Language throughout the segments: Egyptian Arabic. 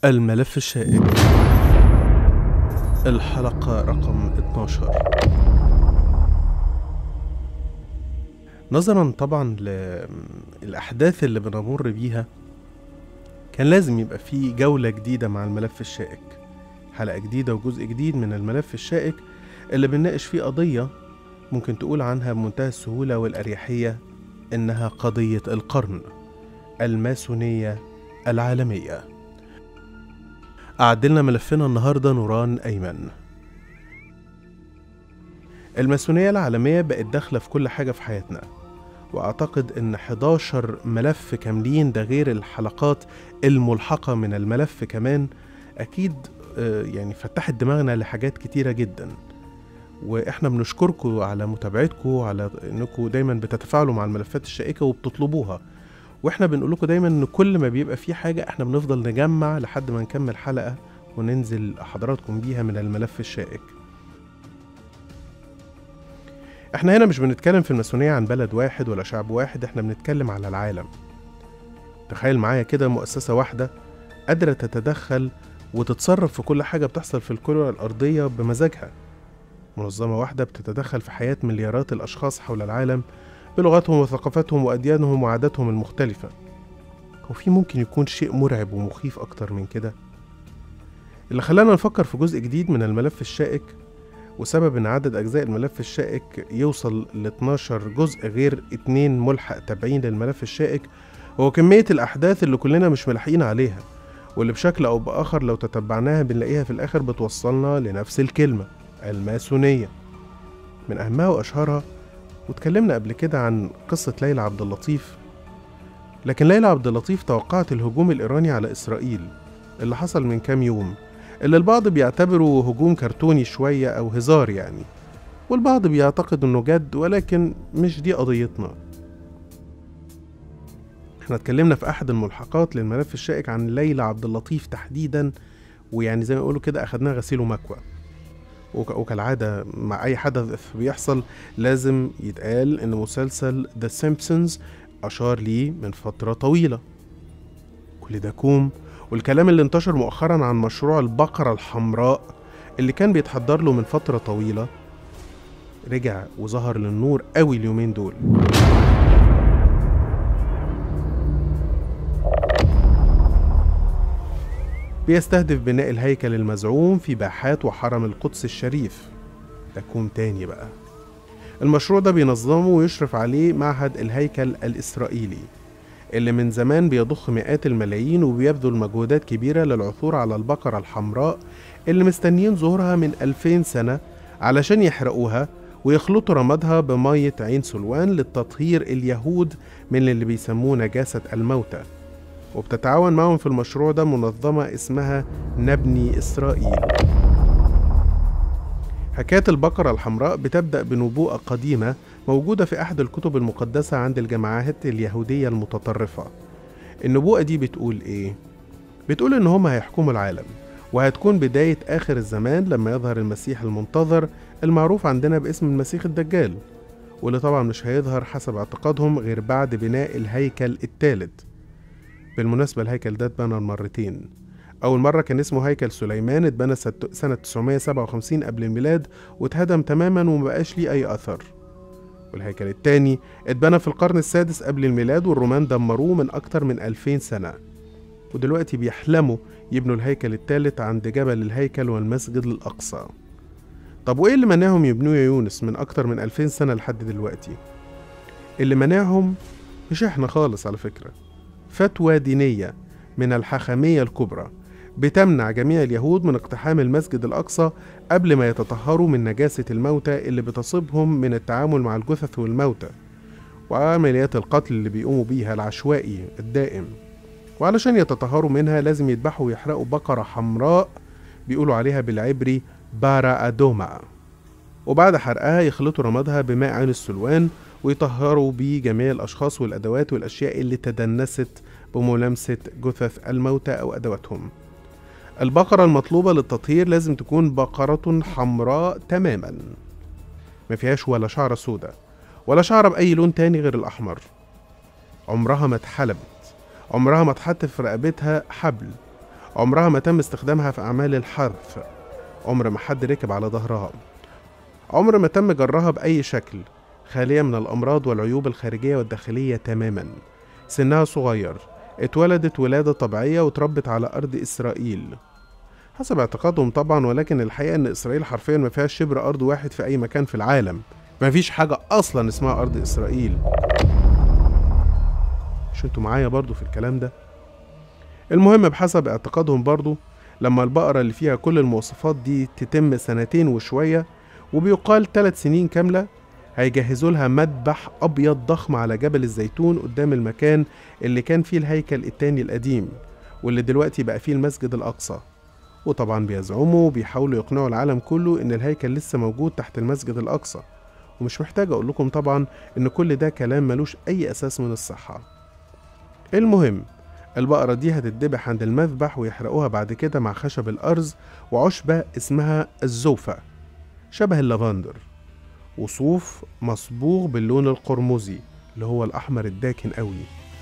الملف الشائك الحلقة رقم 12 نظرا طبعا للأحداث اللي بنمر بيها كان لازم يبقى في جولة جديدة مع الملف الشائك حلقة جديدة وجزء جديد من الملف الشائك اللي بنناقش فيه قضية ممكن تقول عنها بمنتهى السهولة والأريحية إنها قضية القرن الماسونية العالمية أعدلنا ملفنا النهاردة نوران أيمن الماسونية العالمية بقت داخلة في كل حاجة في حياتنا وأعتقد إن 11 ملف كاملين ده غير الحلقات الملحقة من الملف كمان أكيد آه، يعني فتحت دماغنا لحاجات كتيرة جدا واحنا بنشكركم على متابعتكم على انكم دايما بتتفاعلوا مع الملفات الشائكة وبتطلبوها واحنا بنقول لكم دايما ان كل ما بيبقى في حاجة احنا بنفضل نجمع لحد ما نكمل حلقة وننزل حضراتكم بيها من الملف الشائك احنا هنا مش بنتكلم في الماسونية عن بلد واحد ولا شعب واحد احنا بنتكلم على العالم تخيل معايا كده مؤسسة واحدة قادرة تتدخل وتتصرف في كل حاجة بتحصل في الكرة الأرضية بمزاجها منظمة واحدة بتتدخل في حياة مليارات الأشخاص حول العالم بلغتهم وثقافتهم وأديانهم وعاداتهم المختلفة هو في ممكن يكون شيء مرعب ومخيف أكتر من كده اللي خلانا نفكر في جزء جديد من الملف الشائك وسبب ان عدد اجزاء الملف الشائك يوصل ل 12 جزء غير اتنين ملحق تابعين للملف الشائك هو كمية الاحداث اللي كلنا مش ملاحقين عليها واللي بشكل او باخر لو تتبعناها بنلاقيها في الاخر بتوصلنا لنفس الكلمة الماسونية من اهمها واشهرها واتكلمنا قبل كده عن قصة ليلى عبد اللطيف لكن ليلى عبد اللطيف توقعت الهجوم الإيراني على إسرائيل اللي حصل من كام يوم اللي البعض بيعتبره هجوم كرتوني شوية أو هزار يعني والبعض بيعتقد إنه جد ولكن مش دي قضيتنا احنا اتكلمنا في أحد الملحقات للملف الشائك عن ليلى عبد اللطيف تحديدا ويعني زي ما يقولوا كده أخدناه غسيل ومكوى وك- وكالعادة مع أي حدث بيحصل لازم يتقال إن مسلسل ذا سيمبسونز أشار ليه من فترة طويلة كل ده كوم والكلام اللي انتشر مؤخرا عن مشروع البقرة الحمراء اللي كان بيتحضر له من فترة طويلة رجع وظهر للنور قوي اليومين دول بيستهدف بناء الهيكل المزعوم في باحات وحرم القدس الشريف ده كوم تاني بقى المشروع ده بينظمه ويشرف عليه معهد الهيكل الإسرائيلي اللي من زمان بيضخ مئات الملايين وبيبذل مجهودات كبيرة للعثور على البقرة الحمراء اللي مستنيين ظهورها من 2000 سنة علشان يحرقوها ويخلطوا رمادها بمية عين سلوان للتطهير اليهود من اللي بيسموه نجاسة الموتى وبتتعاون معهم في المشروع ده منظمة اسمها نبني إسرائيل حكاية البقرة الحمراء بتبدأ بنبوءة قديمة موجودة في أحد الكتب المقدسة عند الجماعات اليهودية المتطرفة النبوءة دي بتقول إيه؟ بتقول إن هما هيحكموا العالم وهتكون بداية آخر الزمان لما يظهر المسيح المنتظر المعروف عندنا باسم المسيح الدجال واللي طبعا مش هيظهر حسب اعتقادهم غير بعد بناء الهيكل الثالث بالمناسبة الهيكل ده اتبنى مرتين أول مرة كان اسمه هيكل سليمان اتبنى ست- سنة 957 قبل الميلاد واتهدم تماما ومبقاش ليه أي أثر والهيكل التاني اتبنى في القرن السادس قبل الميلاد والرومان دمروه من أكتر من 2000 سنة ودلوقتي بيحلموا يبنوا الهيكل التالت عند جبل الهيكل والمسجد الأقصى طب وإيه اللي منعهم يبنوه يا يونس من أكتر من 2000 سنة لحد دلوقتي؟ اللي منعهم مش إحنا خالص على فكرة فتوى دينية من الحاخامية الكبرى بتمنع جميع اليهود من اقتحام المسجد الأقصى قبل ما يتطهروا من نجاسة الموتى اللي بتصيبهم من التعامل مع الجثث والموتى وعمليات القتل اللي بيقوموا بيها العشوائي الدائم وعلشان يتطهروا منها لازم يذبحوا ويحرقوا بقرة حمراء بيقولوا عليها بالعبري بارا أدوما وبعد حرقها يخلطوا رمادها بماء عين السلوان ويطهروا بيه جميع الأشخاص والأدوات والأشياء اللي تدنست بملامسة جثث الموتى أو أدواتهم البقرة المطلوبة للتطهير لازم تكون بقرة حمراء تماما ما فيهاش ولا شعرة سوداء ولا شعرة بأي لون تاني غير الأحمر عمرها ما اتحلبت عمرها ما اتحط في رقبتها حبل عمرها ما تم استخدامها في أعمال الحرث عمر ما حد ركب على ظهرها عمر ما تم جرها بأي شكل خالية من الأمراض والعيوب الخارجية والداخلية تماما سنها صغير اتولدت ولادة طبيعية وتربت على أرض إسرائيل حسب اعتقادهم طبعا ولكن الحقيقة إن إسرائيل حرفيا ما فيهاش شبر أرض واحد في أي مكان في العالم ما فيش حاجة أصلا اسمها أرض إسرائيل مش انتوا معايا برضو في الكلام ده المهم بحسب اعتقادهم برضو لما البقرة اللي فيها كل المواصفات دي تتم سنتين وشوية وبيقال ثلاث سنين كاملة هيجهزوا لها مذبح أبيض ضخم على جبل الزيتون قدام المكان اللي كان فيه الهيكل التاني القديم واللي دلوقتي بقى فيه المسجد الأقصى وطبعا بيزعموا وبيحاولوا يقنعوا العالم كله إن الهيكل لسه موجود تحت المسجد الأقصى ومش محتاج أقول لكم طبعا إن كل ده كلام ملوش أي أساس من الصحة المهم البقرة دي هتتذبح عند المذبح ويحرقوها بعد كده مع خشب الأرز وعشبة اسمها الزوفة شبه اللافندر وصوف مصبوغ باللون القرمزي اللي هو الأحمر الداكن قوي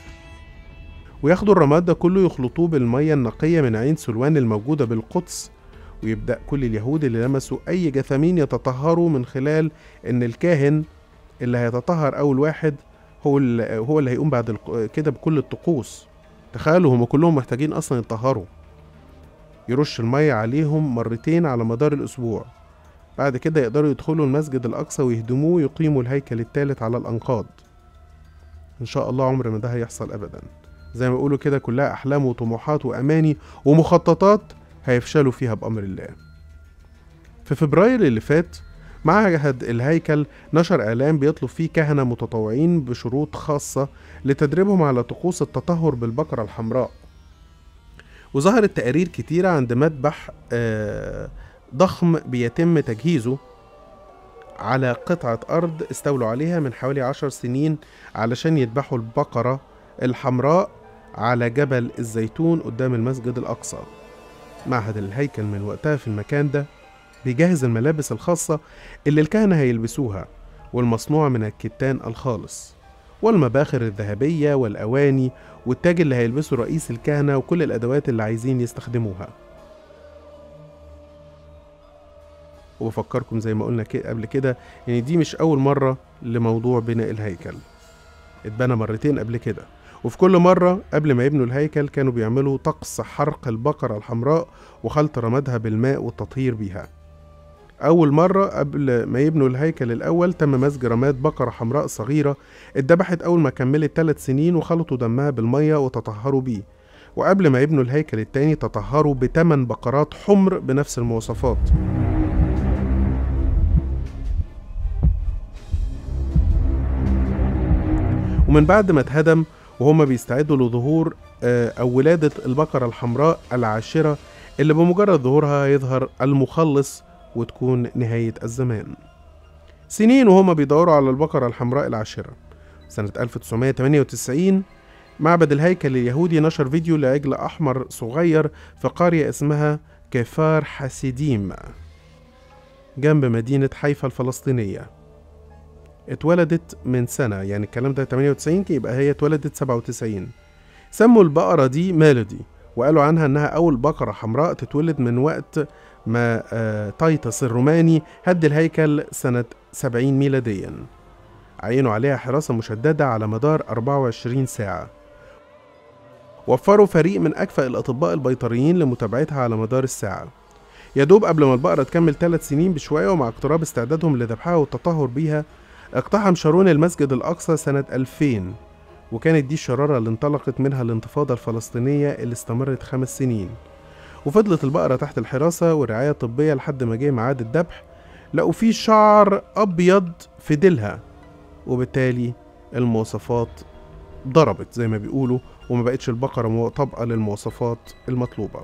وياخدوا الرماد ده كله يخلطوه بالمية النقية من عين سلوان الموجودة بالقدس ويبدأ كل اليهود اللي لمسوا أي جثامين يتطهروا من خلال إن الكاهن اللي هيتطهر أول واحد هو اللي هو اللي هيقوم بعد الق- كده بكل الطقوس تخيلوا هم كلهم محتاجين أصلا يتطهروا يرش المية عليهم مرتين على مدار الأسبوع بعد كده يقدروا يدخلوا المسجد الأقصى ويهدموه ويقيموا الهيكل الثالث على الأنقاض إن شاء الله عمر ما ده هيحصل أبدا زي ما بيقولوا كده كلها أحلام وطموحات وأماني ومخططات هيفشلوا فيها بأمر الله في فبراير اللي فات معهد الهيكل نشر إعلان بيطلب فيه كهنة متطوعين بشروط خاصة لتدريبهم على طقوس التطهر بالبقرة الحمراء وظهرت تقارير كتيرة عند مذبح آه، ضخم بيتم تجهيزه على قطعة أرض استولوا عليها من حوالي عشر سنين علشان يذبحوا البقرة الحمراء على جبل الزيتون قدام المسجد الأقصى معهد الهيكل من وقتها في المكان ده بيجهز الملابس الخاصة اللي الكهنة هيلبسوها والمصنوعة من الكتان الخالص والمباخر الذهبية والأواني والتاج اللي هيلبسه رئيس الكهنة وكل الأدوات اللي عايزين يستخدموها وبفكركم زي ما قلنا كي- قبل كده ان دي مش اول مرة لموضوع بناء الهيكل اتبنى مرتين قبل كده وفي كل مرة قبل ما يبنوا الهيكل كانوا بيعملوا طقس حرق البقرة الحمراء وخلط رمادها بالماء والتطهير بيها أول مرة قبل ما يبنوا الهيكل الأول تم مزج رماد بقرة حمراء صغيرة اتذبحت أول ما كملت ثلاث سنين وخلطوا دمها بالمية وتطهروا بيه وقبل ما يبنوا الهيكل التاني تطهروا بتمن بقرات حمر بنفس المواصفات ومن بعد ما اتهدم وهما بيستعدوا لظهور آه، أو ولادة البقرة الحمراء العاشرة اللي بمجرد ظهورها يظهر المخلص وتكون نهاية الزمان سنين وهما بيدوروا على البقرة الحمراء العاشرة سنة 1998 معبد الهيكل اليهودي نشر فيديو لعجل أحمر صغير في قرية اسمها كفار حسيديم جنب مدينة حيفا الفلسطينية اتولدت من سنة يعني الكلام ده 98 يبقى هي اتولدت 97 سموا البقرة دي ميلودي وقالوا عنها انها اول بقرة حمراء تتولد من وقت ما آه، تايتس الروماني هد الهيكل سنة 70 ميلاديا عينوا عليها حراسة مشددة على مدار 24 ساعة وفروا فريق من أكفأ الأطباء البيطريين لمتابعتها على مدار الساعة يدوب قبل ما البقرة تكمل ثلاث سنين بشوية ومع اقتراب استعدادهم لذبحها والتطهر بيها اقتحم شارون المسجد الأقصى سنة 2000 وكانت دي الشرارة اللي انطلقت منها الانتفاضة الفلسطينية اللي استمرت خمس سنين وفضلت البقرة تحت الحراسة والرعاية الطبية لحد ما جه ميعاد الذبح لقوا فيه شعر أبيض في ديلها وبالتالي المواصفات ضربت زي ما بيقولوا وما بقتش البقرة مو- طابقة للمواصفات المطلوبة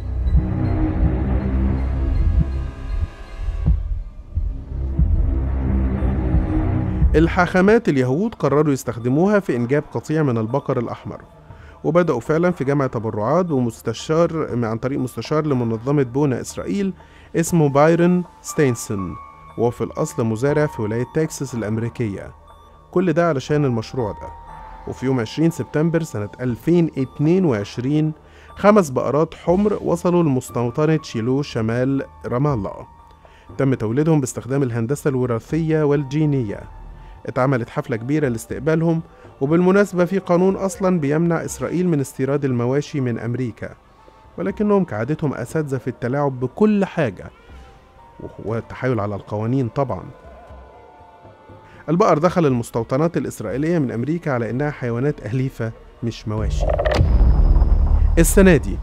الحاخامات اليهود قرروا يستخدموها في إنجاب قطيع من البقر الأحمر وبدأوا فعلا في جمع تبرعات ومستشار عن طريق مستشار لمنظمة بونا إسرائيل اسمه بايرن ستينسون وهو في الأصل مزارع في ولاية تكساس الأمريكية كل ده علشان المشروع ده وفي يوم 20 سبتمبر سنة 2022 خمس بقرات حمر وصلوا لمستوطنة شيلو شمال رام الله تم توليدهم باستخدام الهندسة الوراثية والجينية اتعملت حفلة كبيرة لاستقبالهم وبالمناسبة في قانون أصلا بيمنع إسرائيل من استيراد المواشي من أمريكا ولكنهم كعادتهم أساتذة في التلاعب بكل حاجة والتحايل على القوانين طبعا البقر دخل المستوطنات الإسرائيلية من أمريكا على إنها حيوانات أليفة مش مواشي السنة دي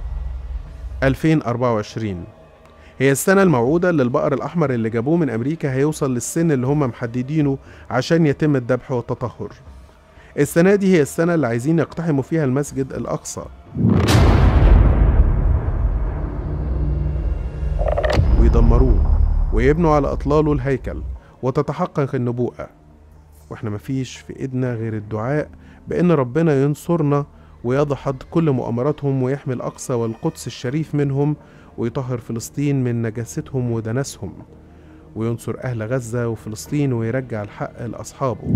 2024 هي السنة الموعودة اللي البقر الأحمر اللي جابوه من أمريكا هيوصل للسن اللي هم محددينه عشان يتم الذبح والتطهر السنة دي هي السنة اللي عايزين يقتحموا فيها المسجد الأقصى ويدمروه ويبنوا على أطلاله الهيكل وتتحقق النبوءة واحنا مفيش في ايدنا غير الدعاء بأن ربنا ينصرنا ويدحض كل مؤامراتهم ويحمي الأقصى والقدس الشريف منهم ويطهر فلسطين من نجاستهم ودنسهم وينصر أهل غزة وفلسطين ويرجع الحق لأصحابه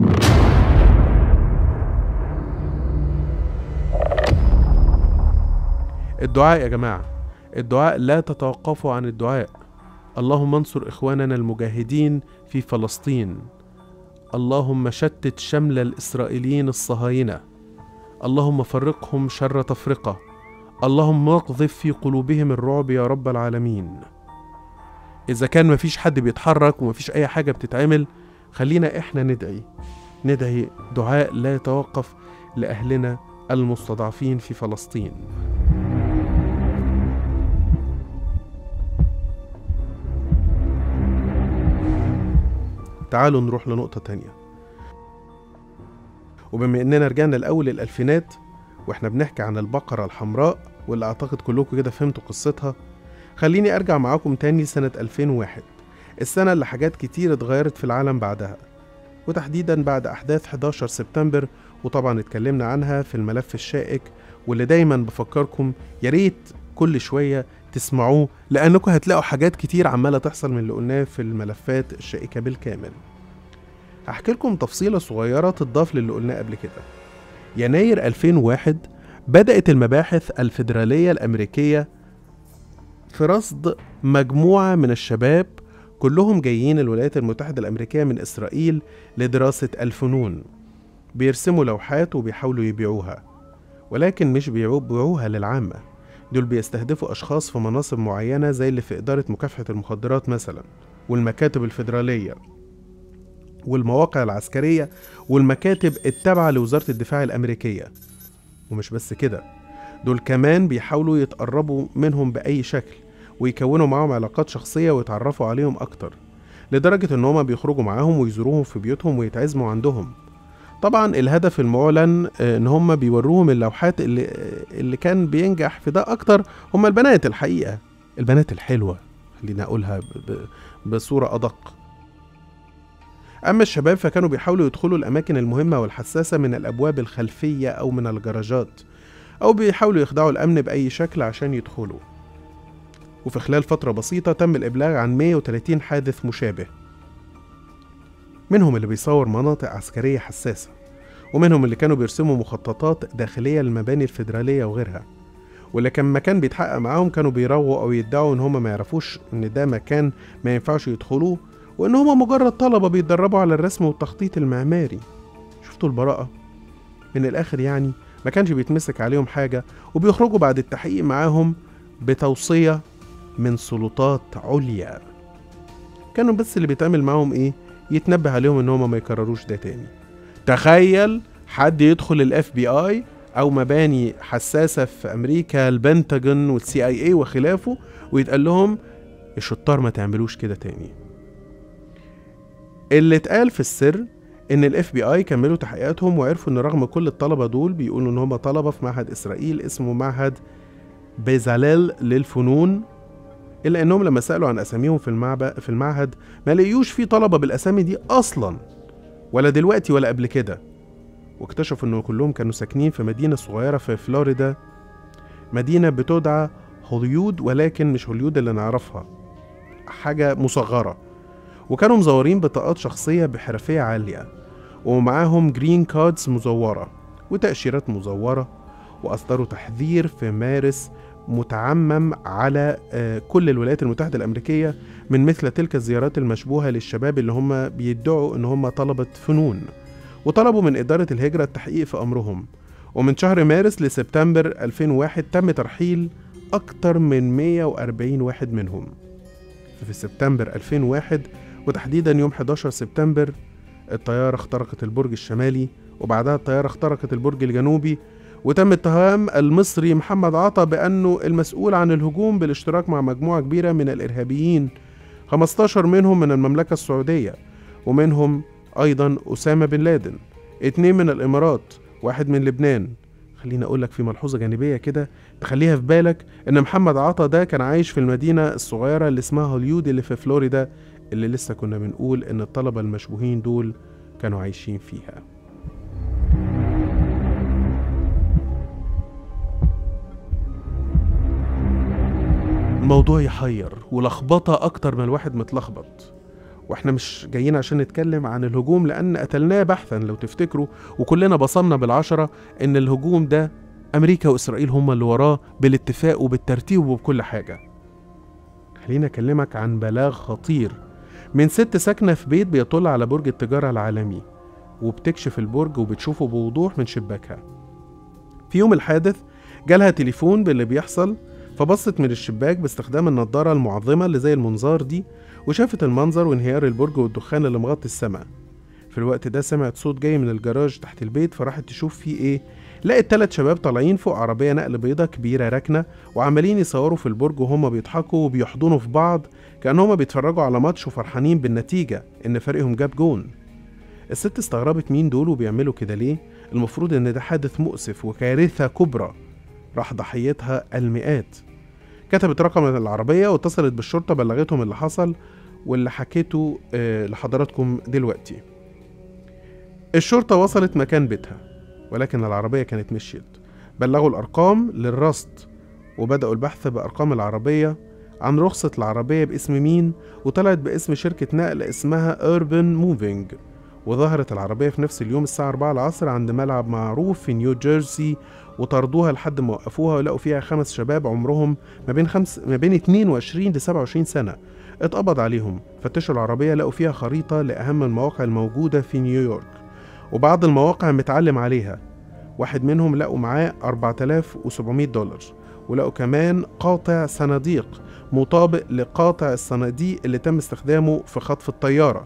الدعاء يا جماعة الدعاء لا تتوقفوا عن الدعاء اللهم انصر إخواننا المجاهدين في فلسطين اللهم شتت شمل الإسرائيليين الصهاينة اللهم فرقهم شر تفرقة اللهم اقذف في قلوبهم الرعب يا رب العالمين إذا كان مفيش حد بيتحرك ومفيش أي حاجة بتتعمل خلينا إحنا ندعي ندعي دعاء لا يتوقف لأهلنا المستضعفين في فلسطين تعالوا نروح لنقطة تانية وبما إننا رجعنا الأول الألفينات وإحنا بنحكي عن البقرة الحمراء واللي أعتقد كلكم كده فهمتوا قصتها خليني أرجع معاكم تاني سنة 2001 السنة اللي حاجات كتير اتغيرت في العالم بعدها وتحديدا بعد أحداث 11 سبتمبر وطبعا اتكلمنا عنها في الملف الشائك واللي دايما بفكركم يا ريت كل شوية تسمعوه لأنكم هتلاقوا حاجات كتير عمالة تحصل من اللي قلناه في الملفات الشائكة بالكامل هحكي لكم تفصيلة صغيرة تضاف للي قلناه قبل كده يناير 2001 بدأت المباحث الفيدرالية الأمريكية في رصد مجموعة من الشباب كلهم جايين الولايات المتحدة الأمريكية من إسرائيل لدراسة الفنون بيرسموا لوحات وبيحاولوا يبيعوها ولكن مش بيبيعوها للعامة دول بيستهدفوا أشخاص في مناصب معينة زي اللي في إدارة مكافحة المخدرات مثلا والمكاتب الفيدرالية والمواقع العسكرية والمكاتب التابعة لوزارة الدفاع الأمريكية ومش بس كده دول كمان بيحاولوا يتقربوا منهم بأي شكل ويكونوا معاهم علاقات شخصية ويتعرفوا عليهم أكتر لدرجة إن هما بيخرجوا معاهم ويزوروهم في بيوتهم ويتعزموا عندهم طبعا الهدف المعلن ان هم بيوروهم اللوحات اللي اللي كان بينجح في ده اكتر هم البنات الحقيقه البنات الحلوه خلينا اقولها بصوره ادق اما الشباب فكانوا بيحاولوا يدخلوا الاماكن المهمه والحساسه من الابواب الخلفيه او من الجراجات او بيحاولوا يخدعوا الامن باي شكل عشان يدخلوا وفي خلال فتره بسيطه تم الابلاغ عن 130 حادث مشابه منهم اللي بيصور مناطق عسكرية حساسة ومنهم اللي كانوا بيرسموا مخططات داخلية للمباني الفيدرالية وغيرها واللي كان مكان بيتحقق معاهم كانوا بيرووا أو يدعوا إن هما ما يعرفوش إن ده مكان ما ينفعش يدخلوه وإن هما مجرد طلبة بيتدربوا على الرسم والتخطيط المعماري شفتوا البراءة من الآخر يعني ما كانش بيتمسك عليهم حاجة وبيخرجوا بعد التحقيق معاهم بتوصية من سلطات عليا كانوا بس اللي بيتعمل معاهم ايه يتنبه عليهم ان هم ما يكرروش ده تاني تخيل حد يدخل الاف بي اي او مباني حساسه في امريكا البنتاجون والسي اي اي وخلافه ويتقال لهم الشطار ما تعملوش كده تاني اللي اتقال في السر ان الاف بي اي كملوا تحقيقاتهم وعرفوا ان رغم كل الطلبه دول بيقولوا ان هم طلبه في معهد اسرائيل اسمه معهد بيزاليل للفنون الا انهم لما سالوا عن اساميهم في المعب... في المعهد ما لقيوش في طلبه بالاسامي دي اصلا ولا دلوقتي ولا قبل كده واكتشفوا ان كلهم كانوا ساكنين في مدينه صغيره في فلوريدا مدينه بتدعى هوليود ولكن مش هوليود اللي نعرفها حاجه مصغره وكانوا مزورين بطاقات شخصيه بحرفيه عاليه ومعاهم جرين كاردز مزوره وتاشيرات مزوره واصدروا تحذير في مارس متعمم على آه، كل الولايات المتحدة الأمريكية من مثل تلك الزيارات المشبوهة للشباب اللي هم بيدعوا إن هم طلبة فنون وطلبوا من إدارة الهجرة التحقيق في أمرهم ومن شهر مارس لسبتمبر 2001 تم ترحيل أكتر من 140 واحد منهم في سبتمبر 2001 وتحديدا يوم 11 سبتمبر الطيارة اخترقت البرج الشمالي وبعدها الطيارة اخترقت البرج الجنوبي وتم اتهام المصري محمد عطا بأنه المسؤول عن الهجوم بالاشتراك مع مجموعة كبيرة من الإرهابيين 15 منهم من المملكة السعودية ومنهم أيضا أسامة بن لادن اتنين من الإمارات واحد من لبنان خليني أقول لك في ملحوظة جانبية كده تخليها في بالك إن محمد عطا ده كان عايش في المدينة الصغيرة اللي اسمها هوليود اللي في فلوريدا اللي لسه كنا بنقول إن الطلبة المشبوهين دول كانوا عايشين فيها الموضوع يحير ولخبطة أكتر من الواحد متلخبط واحنا مش جايين عشان نتكلم عن الهجوم لأن قتلناه بحثا لو تفتكروا وكلنا بصمنا بالعشرة إن الهجوم ده أمريكا وإسرائيل هما اللي وراه بالاتفاق وبالترتيب وبكل حاجة خليني أكلمك عن بلاغ خطير من ست ساكنة في بيت بيطل على برج التجارة العالمي وبتكشف البرج وبتشوفه بوضوح من شباكها في يوم الحادث جالها تليفون باللي بيحصل فبصت من الشباك باستخدام النضارة المعظمة اللي زي المنظار دي وشافت المنظر وانهيار البرج والدخان اللي مغطي السماء في الوقت ده سمعت صوت جاي من الجراج تحت البيت فراحت تشوف فيه ايه لقت تلات شباب طالعين فوق عربية نقل بيضة كبيرة راكنة وعمالين يصوروا في البرج وهما بيضحكوا وبيحضنوا في بعض كأنهما بيتفرجوا على ماتش وفرحانين بالنتيجة إن فريقهم جاب جون الست استغربت مين دول وبيعملوا كده ليه المفروض إن ده حادث مؤسف وكارثة كبرى راح ضحيتها المئات كتبت رقم العربية واتصلت بالشرطة بلغتهم اللي حصل واللي حكيته آه، لحضراتكم دلوقتي الشرطة وصلت مكان بيتها ولكن العربية كانت مشيت بلغوا الأرقام للرصد وبدأوا البحث بأرقام العربية عن رخصة العربية باسم مين وطلعت باسم شركة نقل اسمها Urban Moving وظهرت العربية في نفس اليوم الساعة 4 العصر عند ملعب معروف في نيو جيرسي وطردوها لحد ما وقفوها ولقوا فيها خمس شباب عمرهم ما بين خمس ما بين 22 ل 27 سنة اتقبض عليهم فتشوا العربية لقوا فيها خريطة لأهم المواقع الموجودة في نيويورك وبعض المواقع متعلم عليها واحد منهم لقوا معاه 4700 دولار ولقوا كمان قاطع صناديق مطابق لقاطع الصناديق اللي تم استخدامه في خطف الطيارة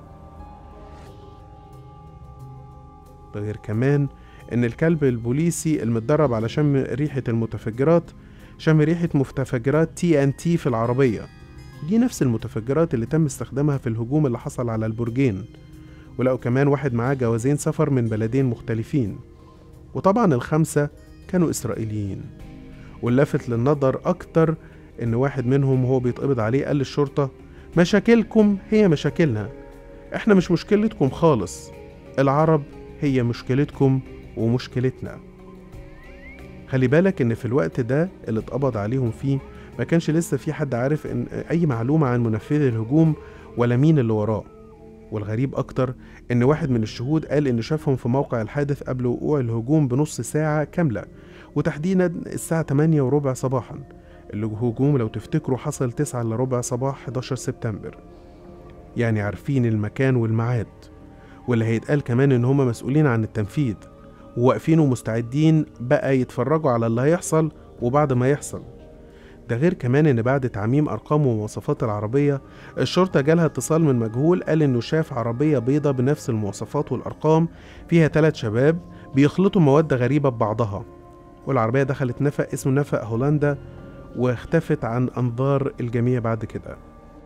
ده غير كمان ان الكلب البوليسي المتدرب على شم ريحة المتفجرات شم ريحة متفجرات تي ان تي في العربية دي نفس المتفجرات اللي تم استخدامها في الهجوم اللي حصل على البرجين ولقوا كمان واحد معاه جوازين سفر من بلدين مختلفين وطبعا الخمسة كانوا إسرائيليين واللافت للنظر أكتر إن واحد منهم وهو بيتقبض عليه قال للشرطة مشاكلكم هي مشاكلنا إحنا مش مشكلتكم خالص العرب هي مشكلتكم ومشكلتنا خلي بالك ان في الوقت ده اللي اتقبض عليهم فيه ما كانش لسه في حد عارف ان اي معلومة عن منفذي الهجوم ولا مين اللي وراه والغريب اكتر ان واحد من الشهود قال ان شافهم في موقع الحادث قبل وقوع الهجوم بنص ساعة كاملة وتحديدا الساعة 8 وربع صباحا الهجوم لو تفتكروا حصل 9 الا ربع صباح 11 سبتمبر يعني عارفين المكان والميعاد واللي هيتقال كمان ان هما مسؤولين عن التنفيذ وواقفين ومستعدين بقى يتفرجوا على اللي هيحصل وبعد ما يحصل ده غير كمان ان بعد تعميم ارقام ومواصفات العربية الشرطة جالها اتصال من مجهول قال انه شاف عربية بيضة بنفس المواصفات والارقام فيها ثلاث شباب بيخلطوا مواد غريبة ببعضها والعربية دخلت نفق اسمه نفق هولندا واختفت عن انظار الجميع بعد كده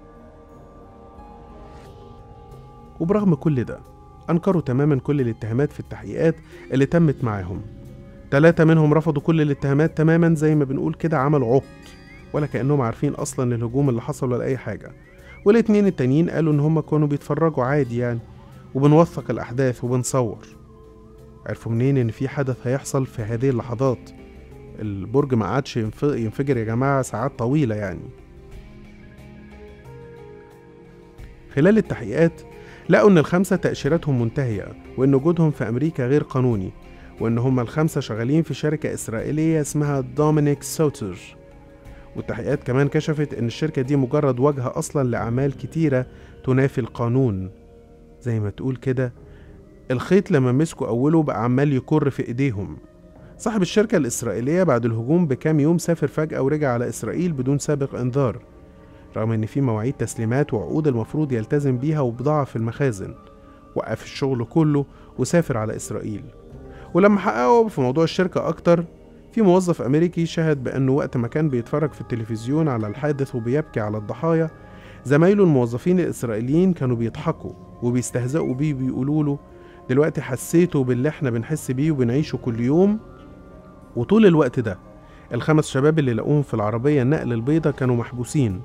وبرغم كل ده أنكروا تماما كل الاتهامات في التحقيقات اللي تمت معاهم ثلاثة منهم رفضوا كل الاتهامات تماما زي ما بنقول كده عملوا عبط ولا كأنهم عارفين أصلا الهجوم اللي حصل ولا أي حاجة والاتنين التانيين قالوا إن هما كانوا بيتفرجوا عادي يعني وبنوثق الأحداث وبنصور عرفوا منين إن في حدث هيحصل في هذه اللحظات البرج ما قعدش ينف- ينفجر يا جماعة ساعات طويلة يعني خلال التحقيقات لقوا إن الخمسة تأشيراتهم منتهية وإن وجودهم في أمريكا غير قانوني وإن هما الخمسة شغالين في شركة إسرائيلية اسمها دومينيك سوتر والتحقيقات كمان كشفت إن الشركة دي مجرد واجهة أصلا لأعمال كتيرة تنافي القانون زي ما تقول كده الخيط لما مسكوا أوله بقى عمال يكر في إيديهم صاحب الشركة الإسرائيلية بعد الهجوم بكام يوم سافر فجأة ورجع على إسرائيل بدون سابق إنذار رغم إن في مواعيد تسليمات وعقود المفروض يلتزم بيها وبضاعة في المخازن وقف الشغل كله وسافر على إسرائيل ولما حققوا في موضوع الشركة أكتر في موظف أمريكي شهد بأنه وقت ما كان بيتفرج في التلفزيون على الحادث وبيبكي على الضحايا زمايله الموظفين الإسرائيليين كانوا بيضحكوا وبيستهزئوا بيه بيقولوا له دلوقتي حسيتوا باللي احنا بنحس بيه وبنعيشه كل يوم وطول الوقت ده الخمس شباب اللي لقوهم في العربية النقل البيضة كانوا محبوسين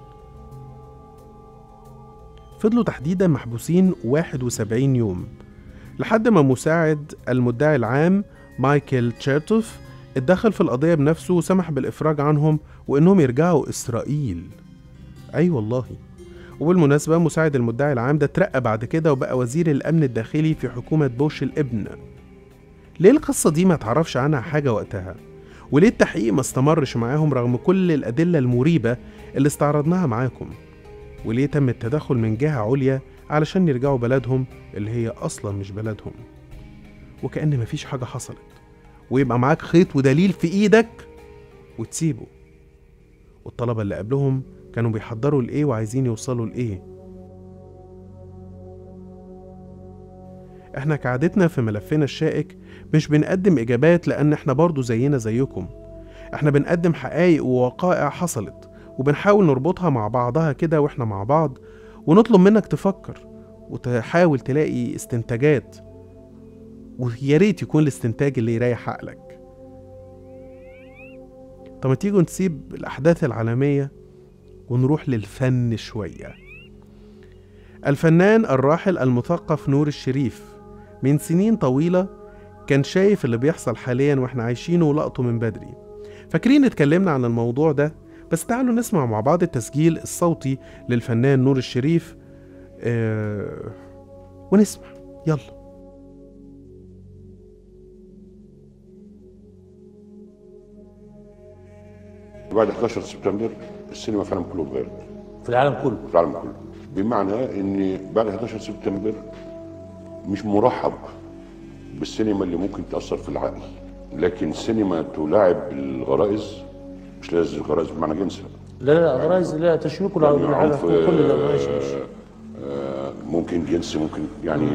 فضلوا تحديدا محبوسين 71 يوم لحد ما مساعد المدعي العام مايكل تشيرتوف اتدخل في القضية بنفسه وسمح بالإفراج عنهم وإنهم يرجعوا إسرائيل أي أيوة والله وبالمناسبة مساعد المدعي العام ده اترقى بعد كده وبقى وزير الأمن الداخلي في حكومة بوش الابن ليه القصة دي ما تعرفش عنها حاجة وقتها؟ وليه التحقيق ما استمرش معاهم رغم كل الأدلة المريبة اللي استعرضناها معاكم؟ وليه تم التدخل من جهة عليا علشان يرجعوا بلدهم اللي هي أصلا مش بلدهم؟ وكأن مفيش حاجة حصلت ويبقى معاك خيط ودليل في إيدك وتسيبه والطلبة اللي قبلهم كانوا بيحضروا لإيه وعايزين يوصلوا لإيه احنا كعادتنا في ملفنا الشائك مش بنقدم إجابات لأن احنا برضو زينا زيكم احنا بنقدم حقائق ووقائع حصلت وبنحاول نربطها مع بعضها كده واحنا مع بعض ونطلب منك تفكر وتحاول تلاقي استنتاجات ويا ريت يكون الاستنتاج اللي يريح عقلك طب ما تيجوا نسيب الأحداث العالمية ونروح للفن شوية الفنان الراحل المثقف نور الشريف من سنين طويلة كان شايف اللي بيحصل حاليا واحنا عايشينه ولقطه من بدري فاكرين اتكلمنا عن الموضوع ده بس تعالوا نسمع مع بعض التسجيل الصوتي للفنان نور الشريف آه ونسمع يلا بعد 11 سبتمبر السينما في العالم كله اتغيرت في العالم كله في العالم كله بمعنى ان بعد 11 سبتمبر مش مرحب بالسينما اللي ممكن تاثر في العقل لكن سينما تلاعب الغرائز مش لازم الغرائز بمعنى جنسها لا لا لا غرايز لا تشويق ولا يعني ولا- عنف كل ده ماشي ماشي آه، آه، ممكن جنس ممكن يعني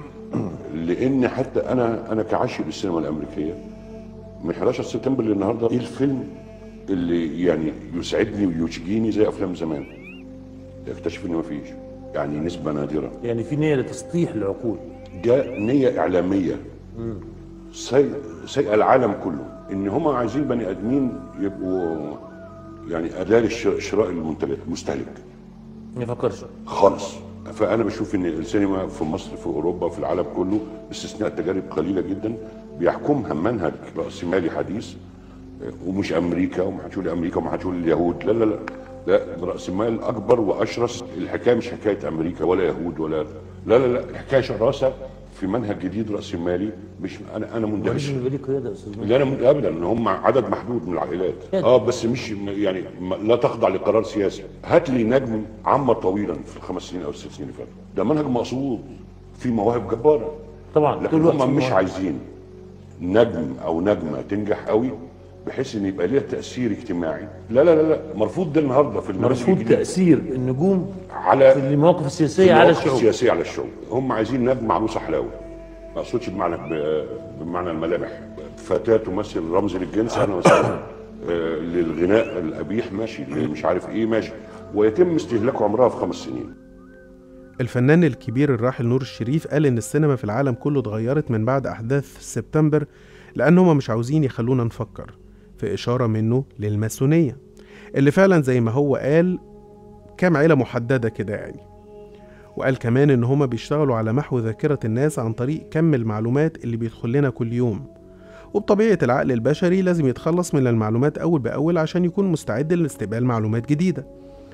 لان حتى انا انا كعاشق للسينما الامريكيه من 11 سبتمبر للنهارده ايه الفيلم اللي يعني يسعدني ويشجيني زي افلام زمان اكتشف ان مفيش يعني نسبه نادره يعني في نيه لتسطيح العقول جاء نيه اعلاميه سي- سيء العالم كله ان هم عايزين بني ادمين يبقوا يعني اداه لشراء المنتجات المستهلك ما يفكرش خالص فانا بشوف ان السينما في مصر في اوروبا في العالم كله باستثناء تجارب قليله جدا بيحكمها منهج راسمالي حديث ومش امريكا وما هتقول امريكا وما هتقول اليهود لا لا لا لا ده راس مال اكبر واشرس الحكايه مش حكايه امريكا ولا يهود ولا لا لا لا الحكايه شراسه في منهج جديد راسمالي مش انا انا مندهش لازم يبقى ليه قياده يا استاذ مجدي. لا انا مت- ابدا ان هم عدد محدود من العائلات كده. اه بس مش يعني ما- لا تخضع لقرار سياسي هات لي نجم عمر طويلا في الخمس سنين او الست سنين اللي فاتوا ده منهج مقصود في مواهب جباره طبعا لكن طول الوقت هم في مش مواهب. عايزين نجم او نجمه تنجح قوي بحيث ان يبقى ليها تاثير اجتماعي لا لا لا لا مرفوض ده النهارده في المنهج مرفوض الجديد تاثير النجوم في على المواقف السياسيه على المواقف الشعوب السياسيه على الشعوب هم عايزين نجم عروسه حلاوه ما اقصدش بمعنى ب- بمعنى الملامح فتاه تمثل رمز للجنس انا مثلا آه، للغناء القبيح ماشي اللي مش عارف ايه ماشي ويتم استهلاك عمرها في خمس سنين الفنان الكبير الراحل نور الشريف قال إن السينما في العالم كله اتغيرت من بعد أحداث سبتمبر لأن هما مش عاوزين يخلونا نفكر في إشارة منه للماسونية اللي فعلا زي ما هو قال كام عيلة محددة كده يعني وقال كمان إن هما بيشتغلوا على محو ذاكرة الناس عن طريق كم المعلومات اللي بيدخل لنا كل يوم وبطبيعة العقل البشري لازم يتخلص من المعلومات أول بأول عشان يكون مستعد لاستقبال معلومات جديدة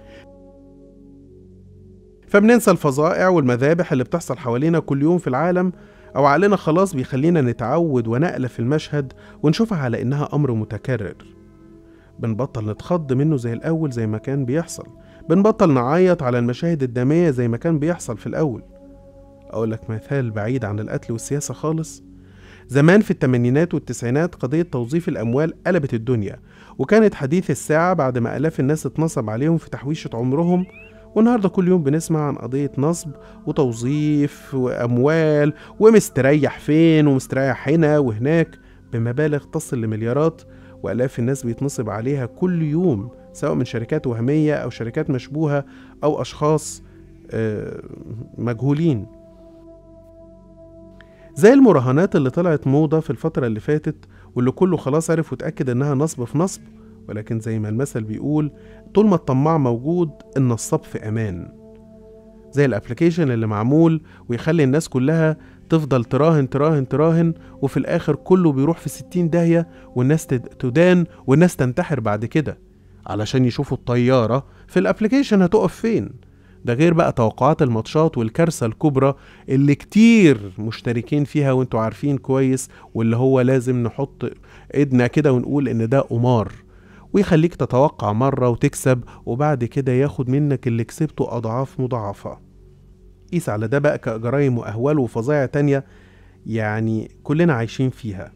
فبننسى الفظائع والمذابح اللي بتحصل حوالينا كل يوم في العالم أو عقلنا خلاص بيخلينا نتعود ونألف المشهد ونشوفها على إنها أمر متكرر بنبطل نتخض منه زي الأول زي ما كان بيحصل بنبطل نعيط على المشاهد الدموية زي ما كان بيحصل في الأول أقول لك مثال بعيد عن القتل والسياسة خالص زمان في الثمانينات والتسعينات قضية توظيف الأموال قلبت الدنيا وكانت حديث الساعة بعد ما آلاف الناس اتنصب عليهم في تحويشة عمرهم والنهاردة كل يوم بنسمع عن قضية نصب وتوظيف وأموال ومستريح فين ومستريح هنا وهناك بمبالغ تصل لمليارات وآلاف الناس بيتنصب عليها كل يوم سواء من شركات وهمية أو شركات مشبوهة أو أشخاص آه، مجهولين زي المراهنات اللي طلعت موضة في الفترة اللي فاتت واللي كله خلاص عرف وتأكد إنها نصب في نصب ولكن زي ما المثل بيقول طول ما الطماع موجود النصاب في أمان زي الابلكيشن اللي معمول ويخلي الناس كلها تفضل تراهن تراهن تراهن وفي الآخر كله بيروح في ستين داهية والناس تد- تدان والناس تنتحر بعد كده علشان يشوفوا الطيارة في الابلكيشن هتقف فين ده غير بقى توقعات الماتشات والكارثة الكبرى اللي كتير مشتركين فيها وانتوا عارفين كويس واللي هو لازم نحط ايدنا كده ونقول ان ده قمار ويخليك تتوقع مرة وتكسب وبعد كده ياخد منك اللي كسبته أضعاف مضاعفة قيس على ده بقى كجرايم وأهوال وفظايع تانية يعني كلنا عايشين فيها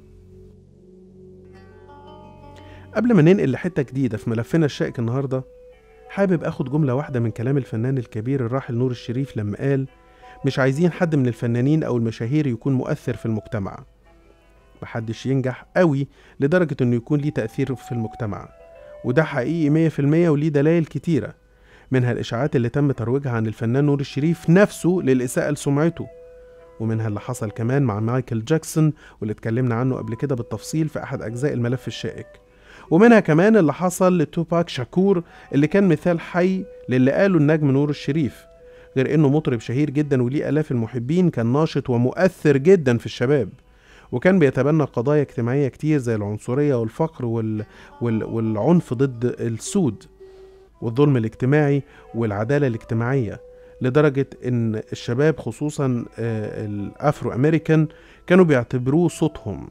قبل ما ننقل لحتة جديدة في ملفنا الشائك النهاردة حابب اخد جملة واحدة من كلام الفنان الكبير الراحل نور الشريف لما قال مش عايزين حد من الفنانين او المشاهير يكون مؤثر في المجتمع محدش ينجح قوي لدرجة انه يكون ليه تأثير في المجتمع وده حقيقي مية في المية وليه دلائل كتيرة منها الإشاعات اللي تم ترويجها عن الفنان نور الشريف نفسه للإساءة لسمعته ومنها اللي حصل كمان مع مايكل جاكسون واللي اتكلمنا عنه قبل كده بالتفصيل في أحد أجزاء الملف الشائك ومنها كمان اللي حصل لتوباك شاكور اللي كان مثال حي للي قاله النجم نور الشريف غير انه مطرب شهير جدا وليه الاف المحبين كان ناشط ومؤثر جدا في الشباب وكان بيتبنى قضايا اجتماعيه كتير زي العنصريه والفقر وال... وال... والعنف ضد السود والظلم الاجتماعي والعداله الاجتماعيه لدرجه ان الشباب خصوصا آه، الافرو امريكان كانوا بيعتبروه صوتهم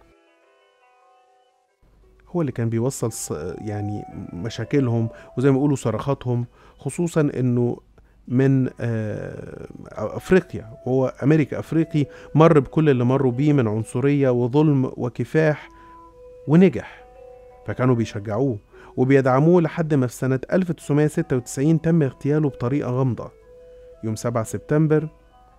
هو اللي كان بيوصل ص- يعني مشاكلهم وزي ما بيقولوا صرخاتهم خصوصا انه من آه، افريقيا وهو امريكا افريقي مر بكل اللي مروا بيه من عنصريه وظلم وكفاح ونجح فكانوا بيشجعوه وبيدعموه لحد ما في سنة 1996 تم اغتياله بطريقة غامضة يوم 7 سبتمبر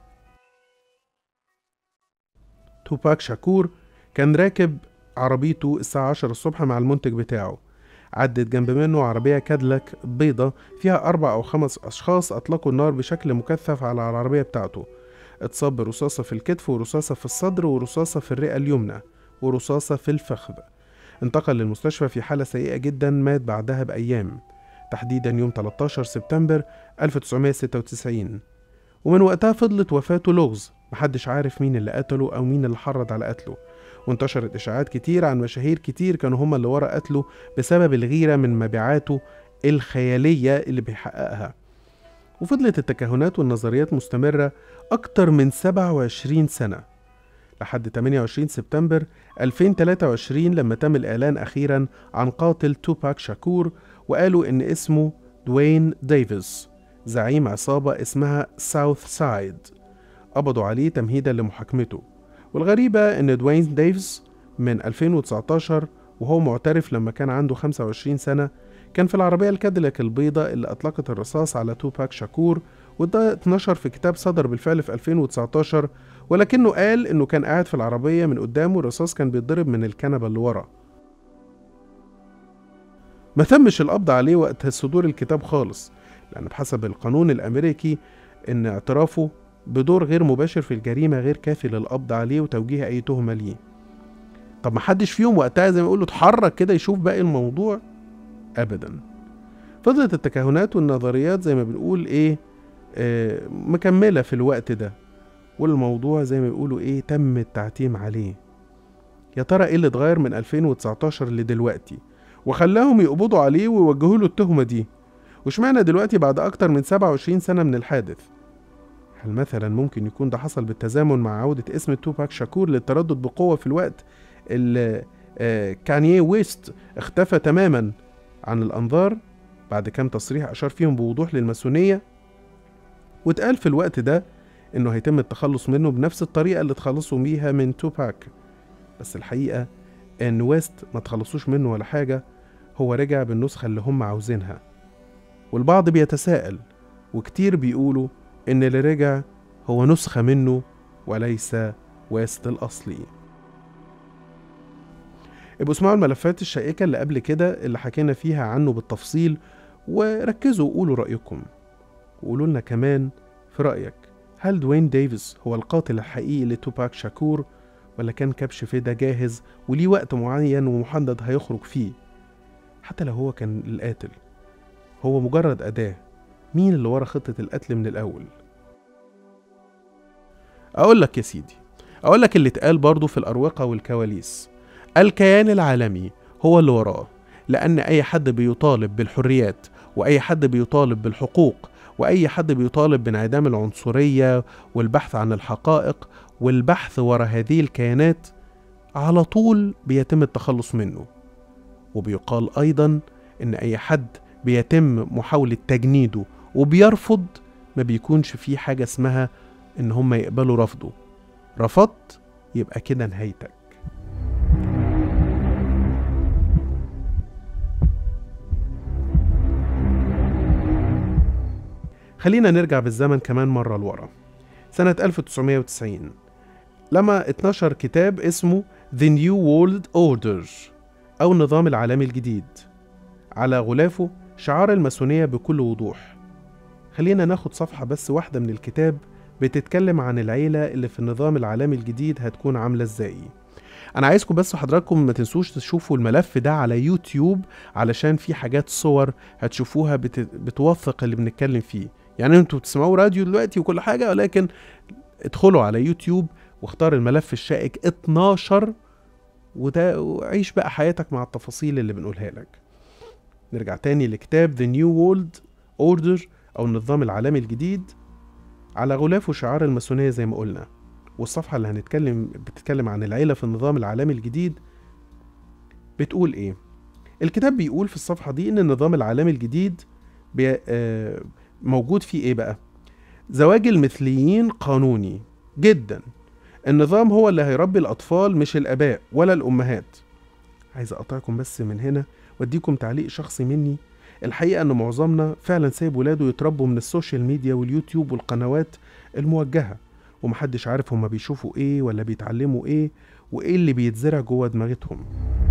توباك شاكور كان راكب عربيته الساعة 10 الصبح مع المنتج بتاعه عدت جنب منه عربية كادلاك بيضة فيها أربع أو خمس أشخاص أطلقوا النار بشكل مكثف على العربية بتاعته اتصاب برصاصة في الكتف ورصاصة في الصدر ورصاصة في الرئة اليمنى ورصاصة في الفخذ انتقل للمستشفى في حالة سيئة جدا مات بعدها بأيام تحديدا يوم 13 سبتمبر 1996 ومن وقتها فضلت وفاته لغز محدش عارف مين اللي قتله أو مين اللي حرض على قتله وانتشرت إشاعات كتير عن مشاهير كتير كانوا هم اللي ورا قتله بسبب الغيرة من مبيعاته الخيالية اللي بيحققها وفضلت التكهنات والنظريات مستمرة أكتر من 27 سنة لحد 28 سبتمبر 2023 لما تم الإعلان أخيرا عن قاتل توباك شاكور وقالوا إن اسمه دوين ديفيس زعيم عصابة اسمها ساوث سايد قبضوا عليه تمهيدا لمحاكمته والغريبة إن دوين ديفيس من 2019 وهو معترف لما كان عنده 25 سنة كان في العربية الكاديلاك البيضاء اللي أطلقت الرصاص على توباك شاكور وده اتنشر في كتاب صدر بالفعل في 2019 ولكنه قال إنه كان قاعد في العربية من قدامه الرصاص كان بيتضرب من الكنبة اللي ورا ما تمش القبض عليه وقت صدور الكتاب خالص لأن بحسب القانون الأمريكي إن اعترافه بدور غير مباشر في الجريمة غير كافي للقبض عليه وتوجيه أي تهمة ليه طب ما حدش فيهم وقتها زي ما يقولوا اتحرك كده يشوف باقي الموضوع أبدا فضلت التكهنات والنظريات زي ما بنقول إيه آه مكملة في الوقت ده والموضوع زي ما بيقولوا إيه تم التعتيم عليه يا ترى إيه اللي اتغير من 2019 لدلوقتي وخلاهم يقبضوا عليه ويوجهوا له التهمة دي وشمعنا دلوقتي بعد أكتر من 27 سنة من الحادث هل مثلا ممكن يكون ده حصل بالتزامن مع عودة اسم توباك شاكور للتردد بقوة في الوقت اللي آه، كانيي ويست اختفى تماما عن الأنظار بعد كام تصريح أشار فيهم بوضوح للماسونية واتقال في الوقت ده إنه هيتم التخلص منه بنفس الطريقة اللي تخلصوا بيها من توباك بس الحقيقة إن ويست ما تخلصوش منه ولا حاجة هو رجع بالنسخة اللي هم عاوزينها والبعض بيتساءل وكتير بيقولوا إن اللي رجع هو نسخة منه وليس ويست الأصلي ابقوا اسمعوا الملفات الشائكة اللي قبل كده اللي حكينا فيها عنه بالتفصيل وركزوا وقولوا رأيكم وقولوا لنا كمان في رأيك هل دوين ديفيس هو القاتل الحقيقي لتوباك شاكور ولا كان كبش فدا جاهز وليه وقت معين ومحدد هيخرج فيه حتى لو هو كان القاتل هو مجرد أداة مين اللي ورا خطة القتل من الأول أقول لك يا سيدي أقول لك اللي اتقال برضه في الأروقة والكواليس الكيان العالمي هو اللي وراه لأن أي حد بيطالب بالحريات وأي حد بيطالب بالحقوق وأي حد بيطالب بانعدام العنصرية والبحث عن الحقائق والبحث ورا هذه الكيانات على طول بيتم التخلص منه وبيقال أيضا إن أي حد بيتم محاولة تجنيده وبيرفض ما بيكونش فيه حاجة اسمها إن هم يقبلوا رفضه رفضت يبقى كده نهايتك خلينا نرجع بالزمن كمان مرة لورا سنة 1990 لما اتنشر كتاب اسمه The New World Order أو النظام العالمي الجديد على غلافه شعار الماسونية بكل وضوح خلينا ناخد صفحة بس واحدة من الكتاب بتتكلم عن العيلة اللي في النظام العالمي الجديد هتكون عاملة ازاي انا عايزكم بس حضراتكم ما تنسوش تشوفوا الملف ده على يوتيوب علشان في حاجات صور هتشوفوها بت... بتوثق اللي بنتكلم فيه يعني انتوا بتسمعوا راديو دلوقتي وكل حاجة ولكن ادخلوا على يوتيوب واختار الملف الشائك 12 وده وعيش بقى حياتك مع التفاصيل اللي بنقولها لك نرجع تاني لكتاب The New World Order أو النظام العالمي الجديد على غلافه شعار الماسونية زي ما قلنا والصفحة اللي هنتكلم بتتكلم عن العيلة في النظام العالمي الجديد بتقول ايه الكتاب بيقول في الصفحة دي ان النظام العالمي الجديد بي آه موجود فيه ايه بقى زواج المثليين قانوني جدا النظام هو اللي هيربي الأطفال مش الآباء ولا الأمهات عايز أقطعكم بس من هنا وأديكم تعليق شخصي مني الحقيقة إن معظمنا فعلا سايب ولاده يتربوا من السوشيال ميديا واليوتيوب والقنوات الموجهة ومحدش عارف هما بيشوفوا إيه ولا بيتعلموا إيه وإيه اللي بيتزرع جوه دماغتهم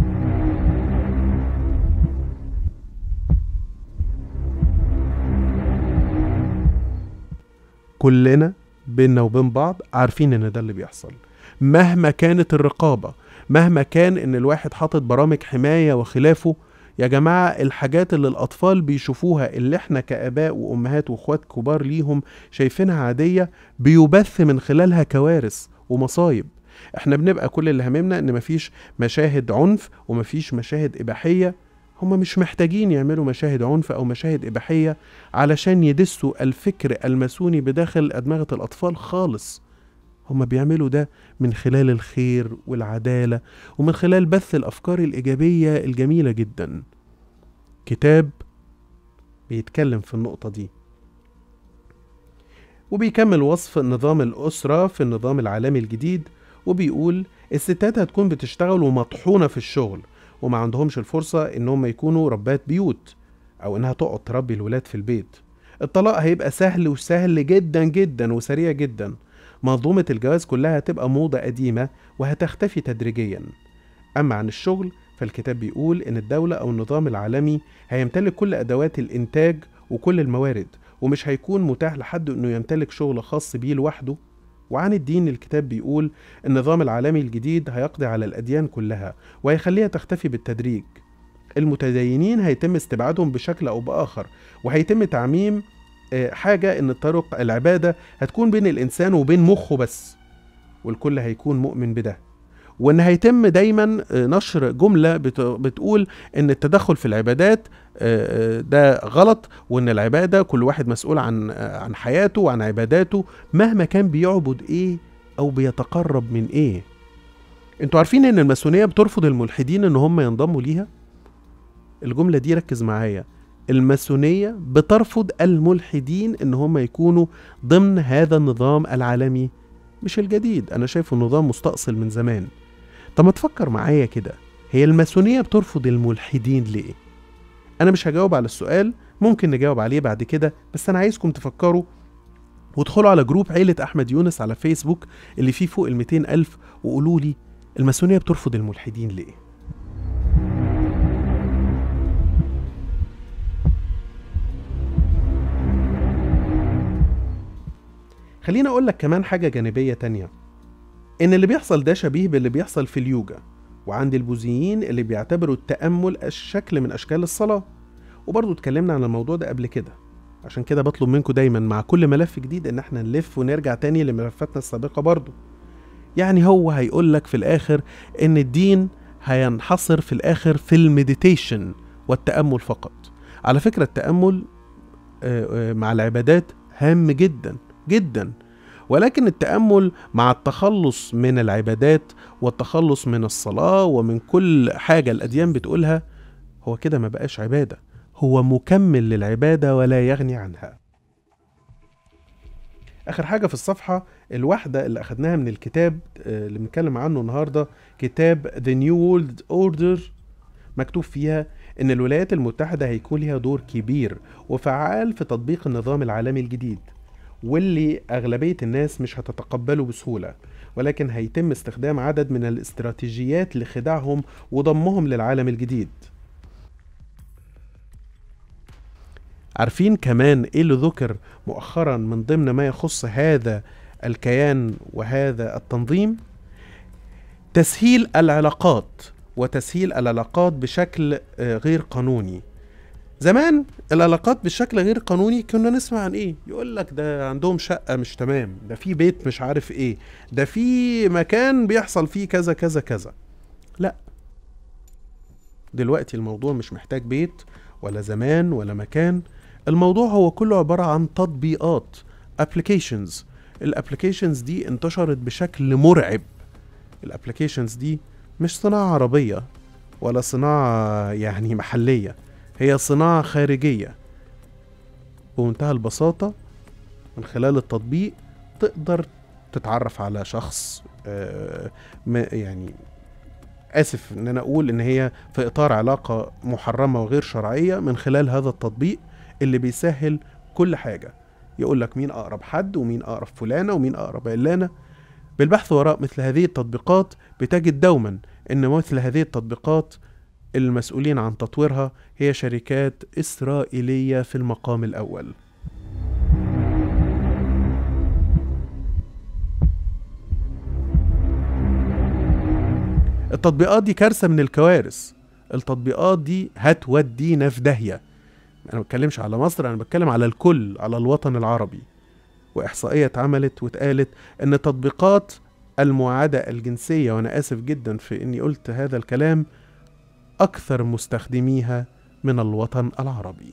كلنا بينا وبين بعض عارفين ان ده اللي بيحصل مهما كانت الرقابة مهما كان ان الواحد حاطط برامج حماية وخلافه يا جماعة الحاجات اللي الأطفال بيشوفوها اللي احنا كآباء وأمهات وأخوات كبار ليهم شايفينها عادية بيبث من خلالها كوارث ومصايب احنا بنبقى كل اللي هممنا ان مفيش مشاهد عنف ومفيش مشاهد إباحية هما مش محتاجين يعملوا مشاهد عنف أو مشاهد إباحية علشان يدسوا الفكر الماسوني بداخل أدمغة الأطفال خالص هما بيعملوا ده من خلال الخير والعدالة ومن خلال بث الأفكار الإيجابية الجميلة جدا كتاب بيتكلم في النقطة دي وبيكمل وصف نظام الأسرة في النظام العالمي الجديد وبيقول الستات هتكون بتشتغل ومطحونة في الشغل وما عندهمش الفرصة إنهم يكونوا ربات بيوت أو إنها تقعد تربي الولاد في البيت الطلاق هيبقى سهل وسهل جدا جدا وسريع جدا منظومة الجواز كلها هتبقى موضة قديمة وهتختفي تدريجيا أما عن الشغل فالكتاب بيقول إن الدولة أو النظام العالمي هيمتلك كل أدوات الإنتاج وكل الموارد ومش هيكون متاح لحد إنه يمتلك شغل خاص بيه لوحده وعن الدين الكتاب بيقول النظام العالمي الجديد هيقضي على الأديان كلها وهيخليها تختفي بالتدريج المتدينين هيتم استبعادهم بشكل أو بآخر وهيتم تعميم آه، حاجة إن الطرق العبادة هتكون بين الإنسان وبين مخه بس والكل هيكون مؤمن بده وإن هيتم دايما آه، نشر جملة بت- بتقول إن التدخل في العبادات آه، آه، ده غلط وإن العبادة كل واحد مسؤول عن آه، عن حياته وعن عباداته مهما كان بيعبد إيه أو بيتقرب من إيه انتوا عارفين ان الماسونيه بترفض الملحدين ان هم ينضموا ليها الجمله دي ركز معايا الماسونيه بترفض الملحدين ان هم يكونوا ضمن هذا النظام العالمي مش الجديد انا شايفه نظام مستأصل من زمان طب ما تفكر معايا كده هي الماسونيه بترفض الملحدين ليه انا مش هجاوب على السؤال ممكن نجاوب عليه بعد كده بس انا عايزكم تفكروا وادخلوا على جروب عيلة أحمد يونس على فيسبوك اللي فيه فوق ال 200 ألف وقولوا لي الماسونية بترفض الملحدين ليه؟ خليني أقول لك كمان حاجة جانبية تانية إن اللي بيحصل ده شبيه باللي بيحصل في اليوجا وعند البوذيين اللي بيعتبروا التأمل الشكل من أشكال الصلاة وبرضه اتكلمنا عن الموضوع ده قبل كده عشان كده بطلب منكم دايما مع كل ملف جديد ان احنا نلف ونرجع تاني لملفاتنا السابقة برضه يعني هو هيقول لك في الاخر ان الدين هينحصر في الاخر في المديتيشن والتأمل فقط على فكرة التأمل آه، آه، مع العبادات هام جدا جدا ولكن التأمل مع التخلص من العبادات والتخلص من الصلاة ومن كل حاجة الأديان بتقولها هو كده ما بقاش عبادة هو مكمل للعبادة ولا يغني عنها آخر حاجة في الصفحة الواحدة اللي أخدناها من الكتاب آه، اللي بنتكلم عنه النهاردة كتاب The New World Order مكتوب فيها إن الولايات المتحدة هيكون لها دور كبير وفعال في تطبيق النظام العالمي الجديد واللي أغلبية الناس مش هتتقبله بسهولة ولكن هيتم استخدام عدد من الاستراتيجيات لخداعهم وضمهم للعالم الجديد عارفين كمان ايه اللي ذكر مؤخرا من ضمن ما يخص هذا الكيان وهذا التنظيم تسهيل العلاقات وتسهيل العلاقات بشكل آه، غير قانوني زمان العلاقات بشكل غير قانوني كنا نسمع عن ايه يقول لك ده عندهم شقة مش تمام ده في بيت مش عارف ايه ده في مكان بيحصل فيه كذا كذا كذا لا دلوقتي الموضوع مش محتاج بيت ولا زمان ولا مكان الموضوع هو كله عبارة عن تطبيقات applications الابليكيشنز دي انتشرت بشكل مرعب الابليكيشنز دي مش صناعة عربية ولا صناعة يعني محلية هي صناعة خارجية بمنتهى البساطة من خلال التطبيق تقدر تتعرف على شخص آه، ما- يعني آسف إن أنا أقول إن هي في إطار علاقة محرمة وغير شرعية من خلال هذا التطبيق اللي بيسهل كل حاجة يقول لك مين أقرب حد ومين أقرب فلانة ومين أقرب علانة بالبحث وراء مثل هذه التطبيقات بتجد دوما إن مثل هذه التطبيقات المسؤولين عن تطويرها هي شركات إسرائيلية في المقام الأول التطبيقات دي كارثة من الكوارث التطبيقات دي هتودينا في داهية انا ما بتكلمش على مصر انا بتكلم على الكل على الوطن العربي واحصائيه اتعملت واتقالت ان تطبيقات المواعده الجنسيه وانا اسف جدا في اني قلت هذا الكلام اكثر مستخدميها من الوطن العربي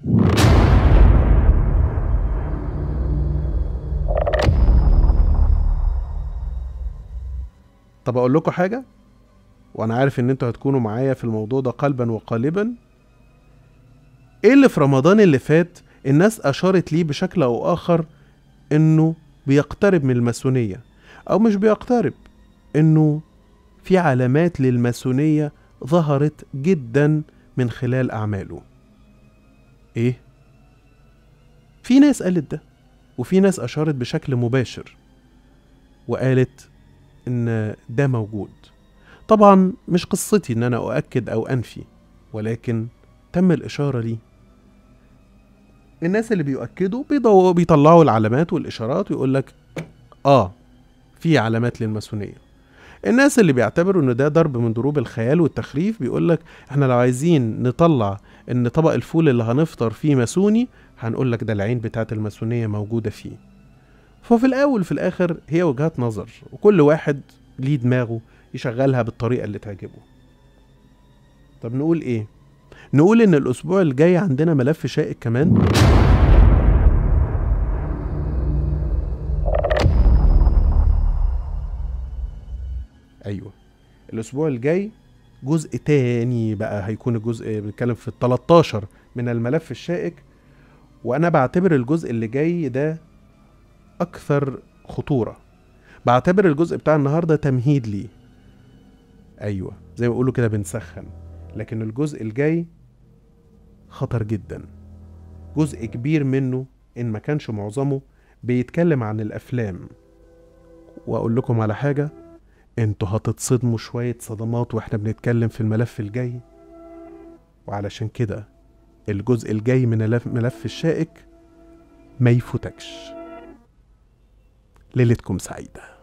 طب اقول لكم حاجه وانا عارف ان انتوا هتكونوا معايا في الموضوع ده قلبا وقالبا ايه اللي في رمضان اللي فات الناس اشارت ليه بشكل او اخر انه بيقترب من الماسونية او مش بيقترب انه في علامات للماسونية ظهرت جدا من خلال اعماله ايه في ناس قالت ده وفي ناس اشارت بشكل مباشر وقالت ان ده موجود طبعا مش قصتي ان انا اؤكد او انفي ولكن تم الاشاره ليه الناس اللي بيؤكدوا بيضو... بيطلعوا العلامات والاشارات ويقول لك اه في علامات للماسونيه الناس اللي بيعتبروا ان ده ضرب من ضروب الخيال والتخريف بيقول لك احنا لو عايزين نطلع ان طبق الفول اللي هنفطر فيه ماسوني هنقول لك ده العين بتاعت الماسونيه موجوده فيه ففي الاول في الاخر هي وجهات نظر وكل واحد ليه دماغه يشغلها بالطريقه اللي تعجبه طب نقول ايه نقول ان الاسبوع الجاي عندنا ملف شائك كمان ايوه الاسبوع الجاي جزء تاني بقى هيكون الجزء بنتكلم في ال 13 من الملف الشائك وانا بعتبر الجزء اللي جاي ده اكثر خطوره بعتبر الجزء بتاع النهارده تمهيد ليه ايوه زي ما بيقولوا كده بنسخن لكن الجزء الجاي خطر جدا جزء كبير منه ان ما كانش معظمه بيتكلم عن الافلام واقول لكم على حاجه انتوا هتتصدموا شويه صدمات واحنا بنتكلم في الملف الجاي وعلشان كده الجزء الجاي من ملف- ملف الشائك ما يفوتكش ليلتكم سعيده